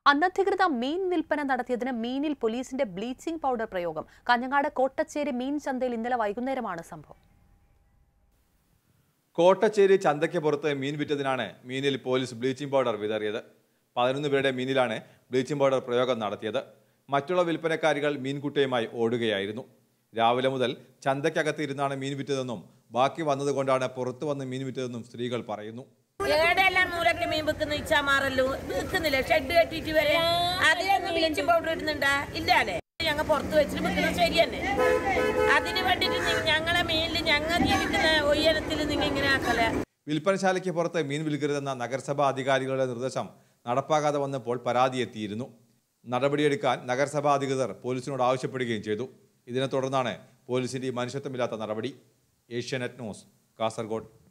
അനധികൃത മീൻ വിൽപ്പന നടത്തിയതിന് മീനിൽ പോലീസിന്റെ ബ്ലീച്ചിംഗ് പൗഡർ പ്രയോഗം കാഞ്ഞങ്ങാട് കോട്ടച്ചേരി മീൻ ചന്തയിൽ ഇന്നലെ വൈകുന്നേരമാണ് സംഭവം കോട്ടച്ചേരി ചന്തയ്ക്ക് പുറത്ത് മീൻ വിറ്റതിനാണ് മീനിൽ പോലീസ് ബ്ലീച്ചിംഗ് പൗഡർ വിതറിയത് പതിനൊന്ന് പേരുടെ മീനിലാണ് ബ്ലീച്ചിംഗ് പൗഡർ പ്രയോഗം നടത്തിയത് മറ്റുള്ള വിൽപ്പനക്കാരികൾ മീൻകുട്ടിയുമായി ഓടുകയായിരുന്നു രാവിലെ മുതൽ ചന്തയ്ക്കകത്ത് ഇരുന്നാണ് മീൻ വിറ്റതെന്നും ബാക്കി വന്നതുകൊണ്ടാണ് പുറത്തു വന്ന് മീൻ വിറ്റതെന്നും സ്ത്രീകൾ പറയുന്നു ഏടെല്ലാം മൂലൊക്കെ മീൻ വെക്കുന്ന ഇച്ചാമാറല്ലോ വെക്കുന്നില്ല ഷെഡ് കെട്ടിട്ട് വരെ അതിൽ ബ്ലീച്ചിങ് പൗഡർ ഇടുന്നുണ്ടാ ഇല്ലാല്ലേ ഞങ്ങൾ പുറത്ത് വെച്ചിട്ട് വെക്കുന്നത് ശരി തന്നെ അതിന് വേണ്ടിട്ട് നി- ഞങ്ങളെ മീനിൽ ഞങ്ങൾ ജീവിക്കുന്ന ഉയരത്തിൽ നിങ്ങൾ ഇങ്ങനെ ആക്കല വിൽപ്പനശാലയ്ക്ക് പുറത്ത് മീൻ വിൽക്കരുതെന്ന നഗരസഭാ അധികാരികളുടെ നിർദ്ദേശം നടപ്പാകാതെ വന്നപ്പോൾ പരാതി എത്തിയിരുന്നു നടപടിയെടുക്കാൻ നഗരസഭാ അധികൃതർ പോലീസിനോട് ആവശ്യപ്പെടുകയും ചെയ്തു ഇതിനെ തുടർന്നാണ് പോലീസിന്റെ ഈ മനുഷ്യത്വമില്ലാത്ത നടപടി ഏഷ്യാനെറ്റ് ന്യൂസ് കാസർഗോഡ്